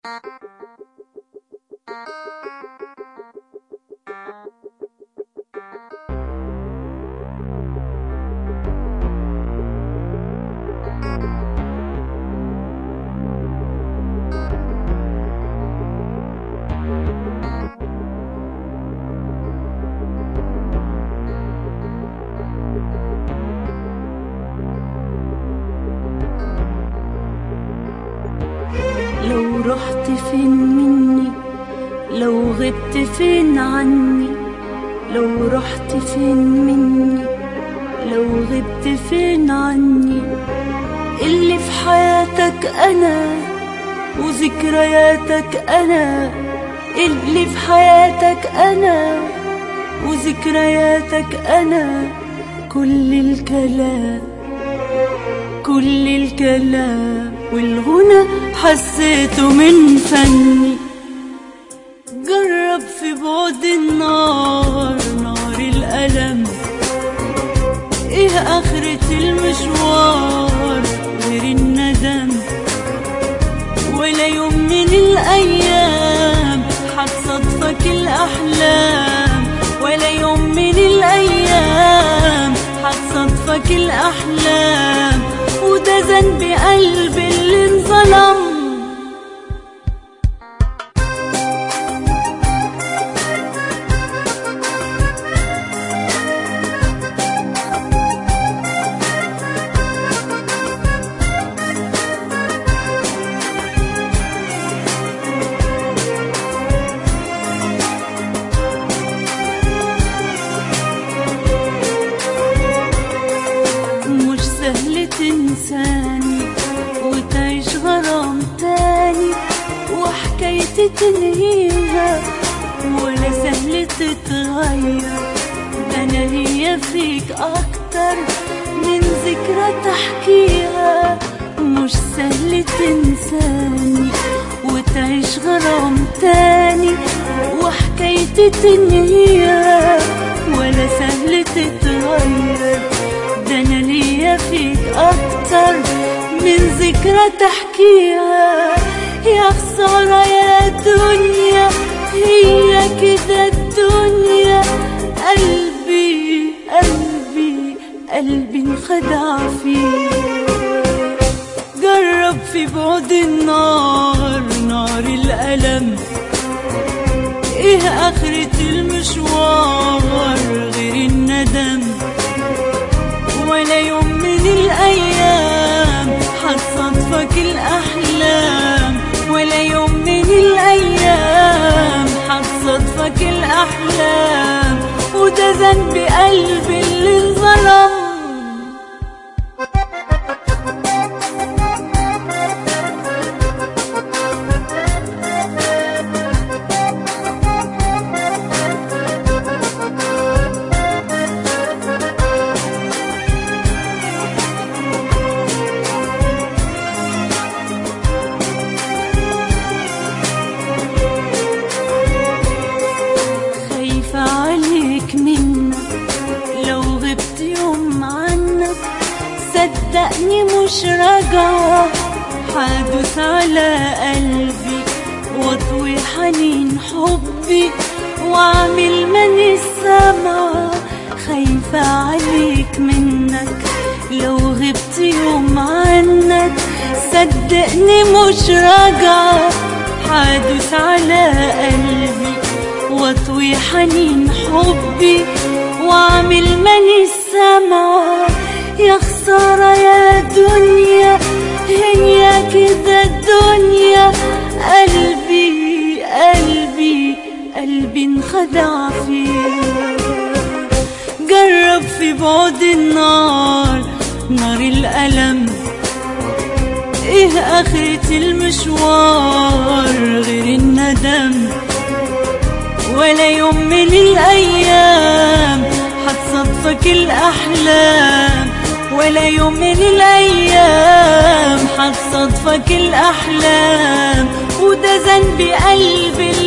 لو رحت فين مني لو غبت فين عني لو رحت فين مني لو غبت فين عني اللي في حياتك انا وذكرياتك انا اللي في حياتك انا وذكرياتك انا كل الكلام كل الكلام والغنى حسيته من فني جرب في بعد النار نار الألم ايه آخرة المشوار غير الندم ولا يوم من الأيام حتصدفك الأحلام ولا يوم من الأيام حتصدفك الأحلام وده ذنب قلبي اللي انظلم مش سهل تنساني وتعيش غرام تاني وحكايتي تنهيها ولا سهل تتغير ده انا ليا فيك اكتر من ذكرى تحكيها مش سهل تنساني وتعيش غرام تاني وحكايتي تنهيها ولا سهل تتغير ده انا ليا فيك اكتر من ذكرى تحكيها يا خسارة يا دنيا هي كده الدنيا قلبي قلبي قلبي انخدع فيه جرب في بعد النار نار الألم ايه آخرة المشوار غير الندم ولا يوم من الأيام حتصدفك الأحلام ولا يوم من الأيام حتصدفك الأحلام وده ذنب قلبي اللي انظلم خايفة عليك منك لو غبت يوم عنك صدقني مش راجعة حادث على قلبي واطوي حنين حبي واعمل من السما خايفة عليك منك لو غبت يوم عنك صدقني مش راجعة حادث على قلبي واطوي حنين حبي واعمل من السما يا خسارة يا دنيا هي كده الدنيا قلبي قلبي قلبي انخدع فيها جرب في بعد النار نار الألم ايه آخرة المشوار غير الندم ولا يوم من الأيام حتصدفك الأحلام ولا يوم من الأيام حتصدفك الأحلام وده ذنب قلبي